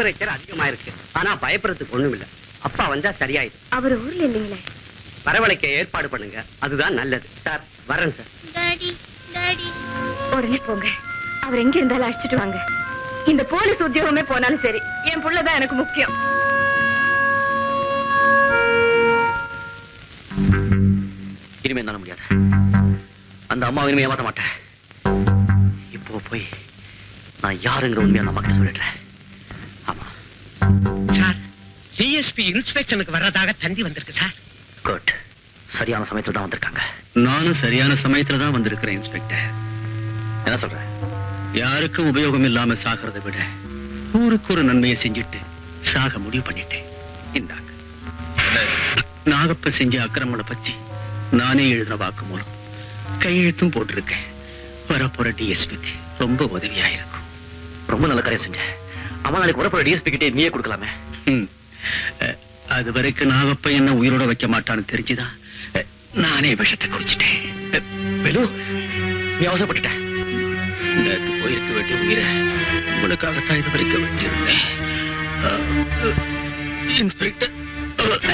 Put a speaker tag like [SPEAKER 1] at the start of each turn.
[SPEAKER 1] Temperature அதிகமா இருக்கு ஆனா பயப்படுறதுக்கு ஒண்ணும் இல்ல அப்பா வந்தா சரியாயிடும்
[SPEAKER 2] அவர் ஊர்ல இல்லைங்களே
[SPEAKER 1] வரவழைக்க ஏற்பாடு பண்ணுங்க அதுதான் நல்லது சார் வரேன் சார்
[SPEAKER 3] டாடி டாடி
[SPEAKER 2] உடனே போங்க அவர் எங்க இருந்தாலும் அழைச்சிட்டு வாங்க இந்த போலீஸ் உத்தியோகமே போனாலும் சரி என் புள்ளதான் எனக்கு முக்கியம்
[SPEAKER 4] இனிமே என்னால முடியாது அந்த அம்மாவை இனிமே ஏமாத்த மாட்டேன் இப்போ போய் நான் யாருங்கிற உண்மையை அந்த அம்மா கிட்ட சொல்லிடுறேன் ஆமா
[SPEAKER 5] சார் டிஎஸ்பி இன்ஸ்பெக்ஷனுக்கு வர்றதாக தந்தி வந்திருக்கு சார்
[SPEAKER 4] குட் சரியான சமயத்துல தான் வந்திருக்காங்க
[SPEAKER 6] நானும் சரியான சமயத்துல தான் வந்திருக்கிறேன் இன்ஸ்பெக்டர்
[SPEAKER 4] என்ன சொல்ற
[SPEAKER 6] யாருக்கும் உபயோகம் இல்லாம சாகிறதை விட ஊருக்கு ஒரு நன்மையை செஞ்சுட்டு சாக முடிவு பண்ணிட்டேன் இந்தாங்க நாகப்ப செஞ்ச அக்கிரமங்களை பத்தி நானே எழுதின வாக்கு மூலம் கையெழுத்தும் போட்டிருக்கேன் வரப்போற டிஎஸ்பிக்கு ரொம்ப உதவியா இருக்கும்
[SPEAKER 4] ரொம்ப நல்ல காரியம் செஞ்ச அவன் நாளைக்கு வரப்போற டிஎஸ்பி கிட்டே நீயே கொடுக்கலாமே
[SPEAKER 6] ம். அஹ், அது வரைக்கும் நாகப்ப என்ன உயிரோட வைக்க மாட்டான்னு தெரிஞ்சுதான் அஹ், நானே விஷத்தை குடிச்சிட்டேன் அஹ்,
[SPEAKER 4] வேலு நீ அவசரப்பட்டுட்ட
[SPEAKER 6] நேத்து போயிருக்க வேண்டிய உயிரை உங்களுக்காகத்தான் இது வரைக்கும் வச்சிருந்தேன் அஹ், அஹ், இன்ஸ்பெக்டர் அஹ்,